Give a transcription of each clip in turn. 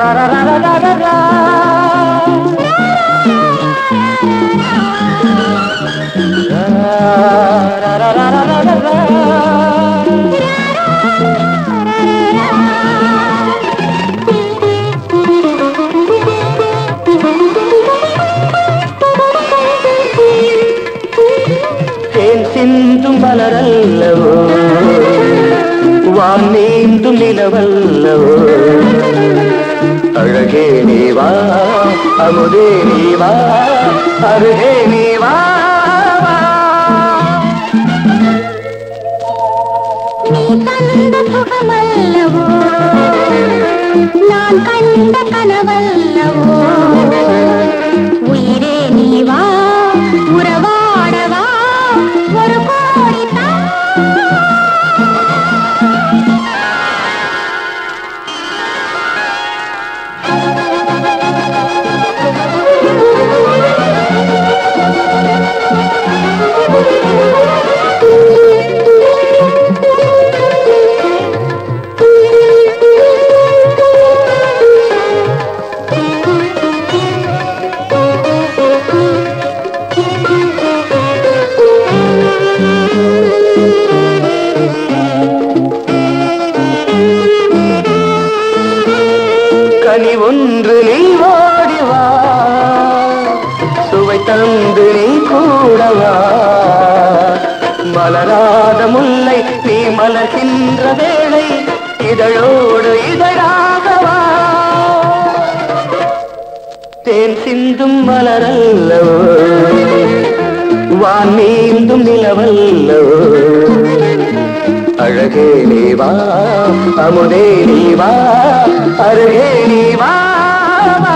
தேன் சிந்தும் மலரல்லவோ வான் நீந்தும் நிலவல்லவோ அழகே நீ வா அமுதே நீ வா அருகே நீ வா நீ தந்த சுகமல்லவோ நான் கண்ட கனவல்லவோ உயிரே நீ வா உறவாடவா ஒரு கோடி தா கனி ஒன்று நீ ஓடிவா சுவை தந்து நீ கூடவா மலராத முல்லை நீ மலர்கின்ற வேளை இதழோடு இதழாகவா தேன் சிந்தும் மலரல்லவோ வான் நீந்தும் நிலவல்லவோ அழகே நீ வா அமுதே நீ வா அருகே நீ வா வா.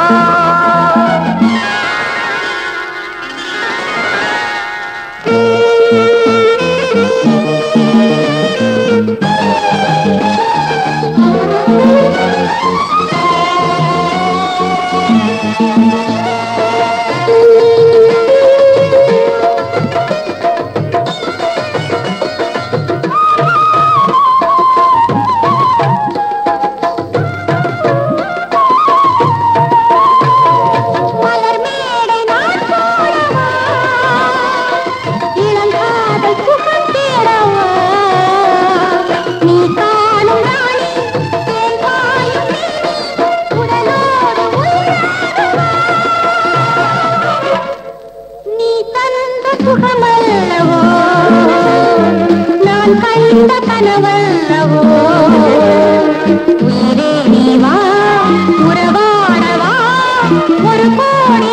மலர் மேடை நான் போடவா இளங்காதல் சுகம் தேடவா நீ காணும் ராணி தேன் பாயும் மேனி உடலோடு உயிராகவா நீ தந்த சுகமல்லவோ நான் கண்ட கனவல்லவோ உயிரே நீ வா உறவாடவா ஒரு கோடி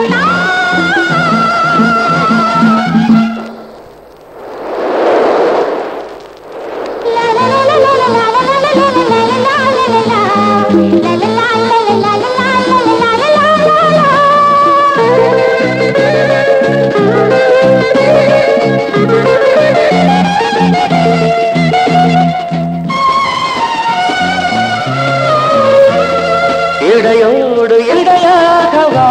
இடையோடு இடையாகவா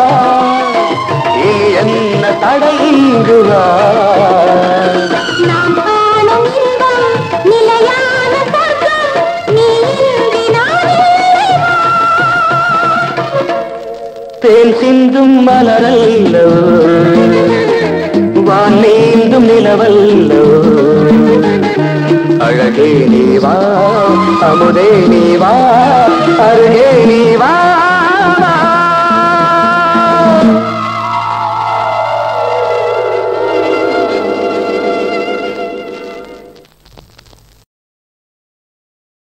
இனி என்ன தடையிங்கு வா நாம் காணும் இன்பம் நிலையான சொர்க்கம் நீ இன்றி நான் இல்லை தேன் சிந்தும் மலரல்லவோ வான் நீந்தும் நிலவல்லவோ அழகே நீ வா அமுதே நீ வா அருகே